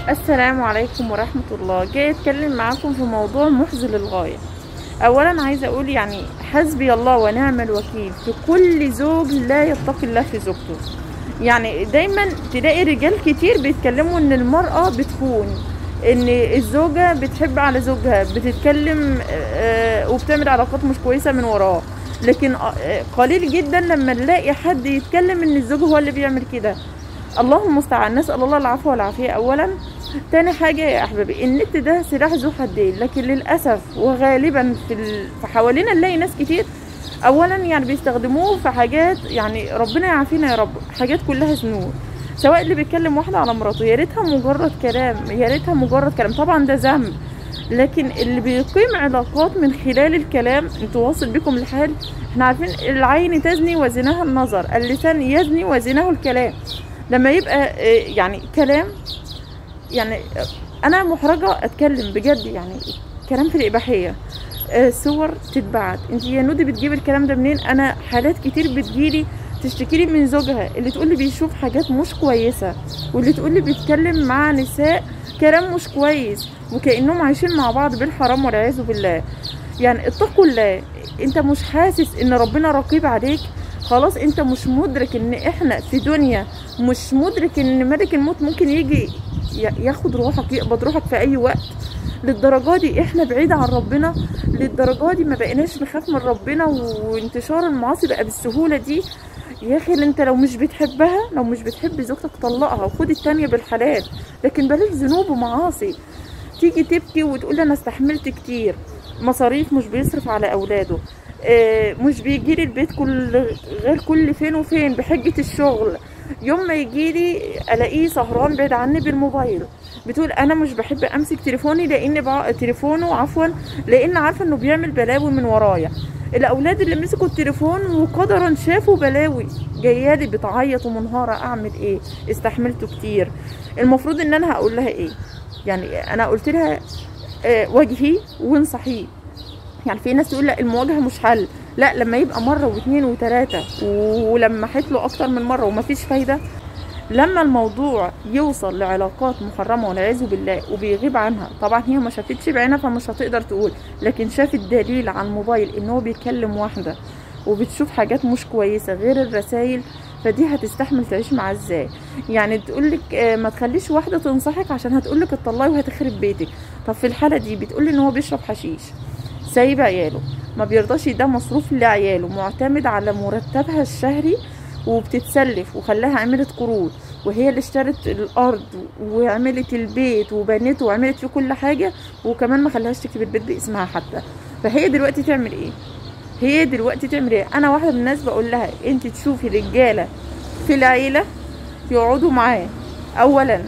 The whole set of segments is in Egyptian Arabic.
السلام عليكم ورحمة الله جاي اتكلم معاكم في موضوع محزن للغاية اولا عايزة اقول يعني حسبي الله ونعم الوكيل في كل زوج لا يتقي الله في زوجته يعني دايما تلاقي رجال كتير بيتكلموا ان المرأة بتخون ان الزوجة بتحب على زوجها بتتكلم آه، وبتعمل علاقات مش كويسة من وراه لكن آه، قليل جدا لما نلاقي حد يتكلم ان الزوج هو اللي بيعمل كده الله المستعان نسأل الله العفو والعافية أولا تاني حاجة يا أحبابي النت ده سلاح ذو حدين لكن للأسف وغالبا في, ال... في حوالينا نلاقي ناس كتير أولا يعني بيستخدموه في حاجات يعني ربنا يعافينا يا رب حاجات كلها ذنوب سواء اللي بيتكلم واحدة على مراته يا ريتها مجرد كلام يا ريتها مجرد كلام طبعا ده ذنب لكن اللي بيقيم علاقات من خلال الكلام انتوا واصل بكم الحال احنا عارفين العين تزني وزناها النظر اللسان يزني وزناه الكلام لما يبقى آه، يعني كلام يعني آه، انا محرجه اتكلم بجد يعني كلام في الاباحيه آه، صور تتبعت انت يا نودي بتجيب الكلام ده منين انا حالات كتير بتجيلي تشتكي لي من زوجها اللي تقول لي بيشوف حاجات مش كويسه واللي تقول لي بيتكلم مع نساء كلام مش كويس وكانهم عايشين مع بعض بالحرام والعياذ بالله يعني اتقوا الله انت مش حاسس ان ربنا رقيب عليك خلاص انت مش مدرك ان احنا في دنيا مش مدرك ان ملك الموت ممكن يجي ي- ياخد روحك يقبض روحك في اي وقت للدرجة دي احنا بعيد عن ربنا للدرجة دي ما بقيناش نخاف من ربنا وانتشار المعاصي بقى بالسهولة دي يا اخي انت لو مش بتحبها لو مش بتحب زوجتك طلقها وخد التانية بالحلال لكن بلاش ذنوب ومعاصي تيجي تبكي وتقول انا استحملت كتير مصاريف مش بيصرف على اولاده آه، مش بيجي لي البيت كل غير كل فين وفين بحجة الشغل يوم ما يجي لي الاقيه سهران بعيد عني بالموبايل بتقول انا مش بحب امسك تليفوني لان بع... تليفونه عفوا لان عارفه انه بيعمل بلاوي من ورايا الاولاد اللي مسكوا التليفون وقدرا شافوا بلاوي جايالي بتعيط ومنهاره اعمل ايه استحملته كتير المفروض ان انا هقول لها ايه يعني انا قلت لها آه، واجهيه وانصحيه يعني في ناس تقول لا المواجهه مش حل لا لما يبقى مره واثنين وثلاثه ولمحت له اكتر من مره ومفيش فايده لما الموضوع يوصل لعلاقات محرمه والعياذ بالله وبيغيب عنها طبعا هي ما شافتش بعينها فمش هتقدر تقول لكن شافت دليل على الموبايل ان هو بيكلم واحده وبتشوف حاجات مش كويسه غير الرسائل فدي هتستحمل تعيش معاه ازاي يعني تقولك آه، ما تخليش واحده تنصحك عشان هتقولك اتطلقي وهتخرب بيتك طب في الحاله دي بتقولي ان هو بيشرب حشيش سايب عياله ما بيرضاش يديها مصروف لعياله معتمد على مرتبها الشهري وبتتسلف وخلاها عملت قروض وهي اللي اشترت الارض وعملت البيت وبنته وعملت فيه كل حاجه وكمان ما خلاهاش تكتب البيت باسمها حتى فهي دلوقتي تعمل ايه هي دلوقتي تعمل ايه انا واحده من الناس بقول لها انت تشوفي رجاله في العيله يقعدوا معاه اولا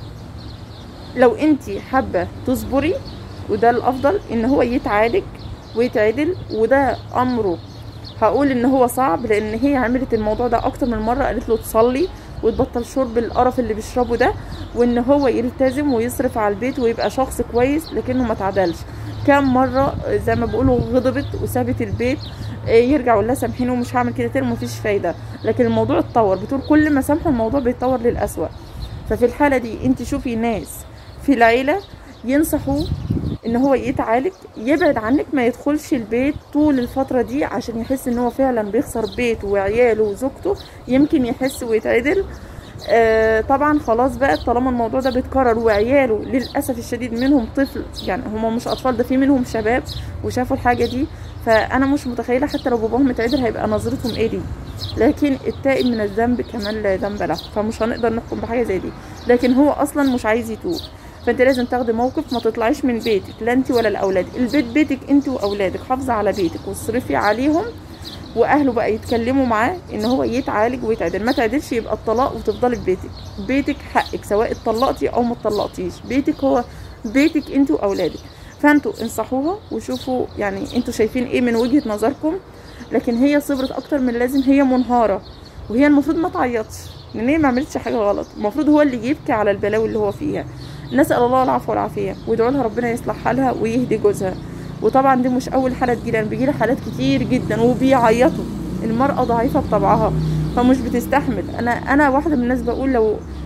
لو انت حابه تصبري وده الافضل ان هو يتعالج ويتعدل وده امره هقول ان هو صعب لان هي عملت الموضوع ده اكتر من مره قالت له تصلي وتبطل شرب القرف اللي بيشربه ده وان هو يلتزم ويصرف على البيت ويبقى شخص كويس لكنه ما تعدلش كام مره زي ما بيقولوا غضبت وسابت البيت إيه، يرجع يقول لها سامحيني ومش هعمل كده تاني ومفيش فايده لكن الموضوع اتطور بتقول كل ما سامحه الموضوع بيتطور للأسوأ ففي الحاله دي انت شوفي ناس في العيله ينصحوه ان هو يتعالج يبعد عنك ما يدخلش البيت طول الفترة دي عشان يحس ان هو فعلا بيخسر بيته وعياله وزوجته يمكن يحس ويتعدل آه طبعا خلاص بقى طالما الموضوع ده بيتكرر وعياله للاسف الشديد منهم طفل يعني هما مش اطفال ده في منهم شباب وشافوا الحاجه دي فانا مش متخيله حتى لو باباهم اتعدل هيبقى نظرتهم ايه دي لكن التائب من الذنب كمان لا ذنب له فمش هنقدر نحكم بحاجه زي دي لكن هو اصلا مش عايز يتوب فانت لازم تاخدي موقف ما تطلعيش من بيتك لا انت ولا الاولاد البيت بيتك انت واولادك حافظي على بيتك واصرفي عليهم واهله بقى يتكلموا معاه ان هو يتعالج ويتعدل ما تعدلش يبقى الطلاق وتفضلي في بيتك بيتك حقك سواء اتطلقتي او ما اتطلقتيش بيتك هو بيتك انت واولادك فانتوا انصحوها وشوفوا يعني انتوا شايفين ايه من وجهة نظركم لكن هي صبرت اكتر من اللازم هي منهارة وهي المفروض ما تعيطش لان هي ما عملتش حاجة غلط المفروض هو اللي يبكي على البلاوي اللي هو فيها نسأل الله العفو والعافية وادعوا لها ربنا يصلح حالها ويهدي جوزها وطبعا دي مش اول حالة تجيلي انا بيجيلي حالات كتير جدا وبيعيطوا المرأة ضعيفة بطبعها فمش بتستحمل انا انا واحدة من الناس بقول لو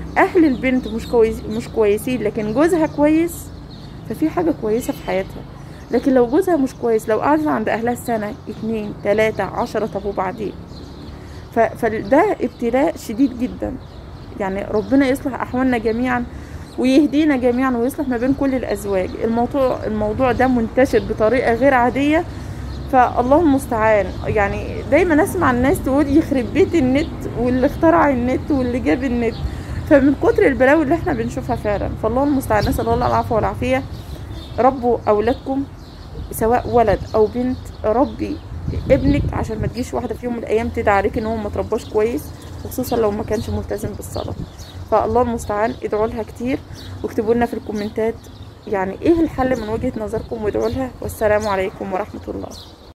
اهل البنت مش كويس مش كويسين لكن جوزها كويس ففي حاجه كويسه في حياتها لكن لو جوزها مش كويس لو قعدت عند اهلها سنه اتنين تلاته عشرة طب وبعدين ف- فده ابتلاء شديد جدا يعني ربنا يصلح احوالنا جميعا ويهدينا جميعا ويصلح ما بين كل الازواج الموضوع الموضوع ده منتشر بطريقه غير عاديه فالله المستعان يعني دايما اسمع الناس تقول يخرب بيت النت واللي اخترع النت واللي جاب النت فمن كتر البلاوي اللي احنا بنشوفها فعلا فالله المستعان نسال الله العفو والعافيه ربوا اولادكم سواء ولد او بنت ربي ابنك عشان ما تجيش واحده في يوم من الايام تدعي عليك ان هو ما ترباش كويس وخصوصا لو ما كانش ملتزم بالصلاه فالله المستعان ادعوا لها كتير واكتبوا لنا في الكومنتات يعني ايه الحل من وجهه نظركم وادعوا لها والسلام عليكم ورحمه الله